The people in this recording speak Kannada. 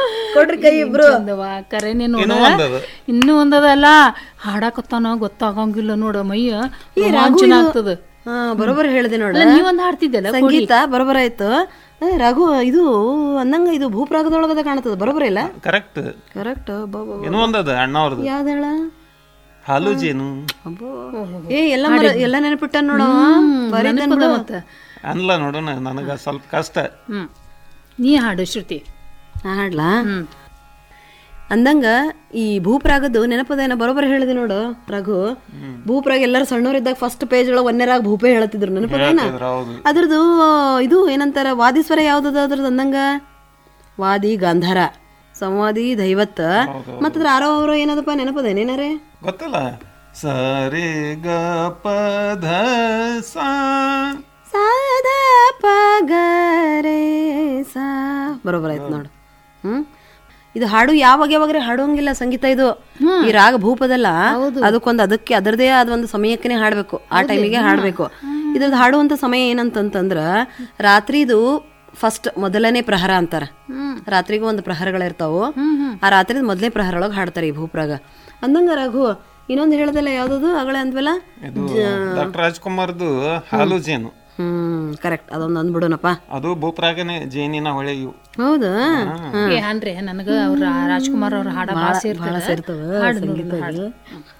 ಕೊಡ್ರಿ ಕೈ ಇಬ್ರು ಚಂದವ ಕರೆನೆ ನೋಡ ಇನ್ನೂ ಒಂದದ ಇನ್ನೂ ಒಂದದಲ್ಲ ಹಾಡಾಕತ್ತಾನ ಗೊತ್ತಾಗಂಗಿಲ್ಲ ನೋಡ ಮೈಯ ರೋಮಾಂಚನ ಆಗ್ತದ ಹಾ ಬರೋಬ್ಬರ ಹೇಳ್ದೆ ನೋಡ ಅಲ್ಲ ನೀವೊಂದ್ ಹಾಡ್ತಿದ್ದಲ್ಲ ಸಂಗೀತ ಬರೋಬ್ಬರ ಆಯ್ತು ಏ, ರಘು ಇದು ಅಂದಂಗ ಇದು ಭೂಪ್ರಾಗದೊಳಗದ ಕಾಣ್ತದ ಬರೋಬ್ಬರ ಇಲ್ಲ ಕರೆಕ್ಟ್ ಕರೆಕ್ಟ್ ಏನೋ ಒಂದದ ಅಣ್ಣ ಅವ್ರದ್ದು ಯಾವ್ದ ಹೇಳ ಹಾಲು ಜೇನು ಏ ಎಲ್ಲ ಮರ- ಎಲ್ಲ ನೆನಪಿಟ್ಟ ನೋಡ ಬರೀತಾನ್ ಬಿಡು ಮತ್ತ ಅನ್ಲ ನೋಡೋಣ ನನಗ ಸ್ವಲ್ಪ ಕಷ್ಟ ಹ್ಮ್ ನೀ ಹಾಡು ಶ್ರುತಿ ನಾ ಹಾಡ್ಲಾ ಹ್ಮ್ ಅಂದಂಗ ಈ ಭೂಪ್ರಾಗದ್ದು ನೆನಪದೇನ ಬರೋಬ್ಬರ ಹೇಳಿದೆ ನೋಡು ರಘು ಭೂಪ್ರಾಗ ಎಲ್ಲರೂ ಸಣ್ಣವರಿದ್ದಾಗ ಫಸ್ಟ್ ಪೇಜ್ ಒಳಗೆ ಒಂದನೇರಾಗ ಭೂಪೆ ಹೇಳತ್ತಿದ್ರು ನೆನಪದೇನ ಇದ್ರ ಹೌದು ಅದ್ರದ್ದು ಇದು ಏನಂತಾರ ವಾದಿಸ್ವರ ಯಾವ್ದದ ಅದ್ರದ್ದು ಅಂದಂಗ ವಾದಿ ಗಾಂಧಾರ ಸಂವಾದಿ ದೈವತ್ ಮತ್ತದ್ರ ಆರೋ ಅವರೋ ಏನದಪ್ಪ ನೆನಪದೇನೇನಾರೇ ಗೊತ್ತಲ್ಲ ಸರಿ ಗ ಪ ಧ ಸಾ ಸಾದ ಪಗರೆ ಸಾ ಬರೋಬ್ಬರ ಆಯ್ತು ನೋಡು ಹ್ಮ್ ಇದು ಹಾಡು ಯಾವಾಗ ಯಾವಾಗ್ರೆ ಹಾಡೋಂಗಿಲ್ಲ ಸಂಗೀತ ಇದು ಈ ರಾಗ ಭೂಪದಲ್ಲ ಅದಕ್ಕೊಂದು ಅದಕ್ಕೆ ಅದರದೇ ಆದ ಒಂದು ಸಮಯಕ್ಕೆ ಹಾಡ್ಬೇಕು ಆ ಟೈಮಿಗೆ ಹಾಡ್ಬೇಕು ಇದ್ರದ್ದು ಹಾಡುವಂತ ಸಮಯ ಏನಂತಂತಂದ್ರ ರಾತ್ರಿದು ಫಸ್ಟ್ ಮೊದಲನೇ ಪ್ರಹರ ಅಂತಾರ ರಾತ್ರಿಗೂ ಒಂದು ಪ್ರಹರಗಳಿರ್ತಾವು ಆ ರಾತ್ರಿ ಮೊದಲನೇ ಪ್ರಹರ ಒಳಗೆ ಹಾಡ್ತಾರೆ ಈ ಭೂಪ್ರಾಗ ಅಂದಂಗ ರಘು ಇನ್ನೊಂದು ಹೇಳದಲ್ಲ ಯಾವ್ದದು ಅಗಳೇ ಅಂದ್ವಲ್ಲ ಇದು ಡಾಕ್ಟರ್ ರಾಜ್ಕುಮಾರ್ದು ಹಾಲು ಜೇನು ಹ್ಮ್ ಕರೆಕ್ಟ್ ಅದೊಂದು ಅಂದ್ಬಿಡೋಣಪ್ಪ ಅದು ಭೂಪ್ರಾಗನೆ ಜೇನಿನ ಹೊಳೆ ಇವು ಹೌದಾ ಏ ಅನ್ರಿ ನನಗ ಅವ್ರ ರಾಜ್ಕುಮಾರ್ ಅವ್ರ ಹಾಡ ಭಾಳ ಭಾಳ ಸೇರ್ತದ ಸೇರ್ತವ ಹಾಡು ನೋಡು, ಸಂಗೀತ ಹಾಡು. ಇದು.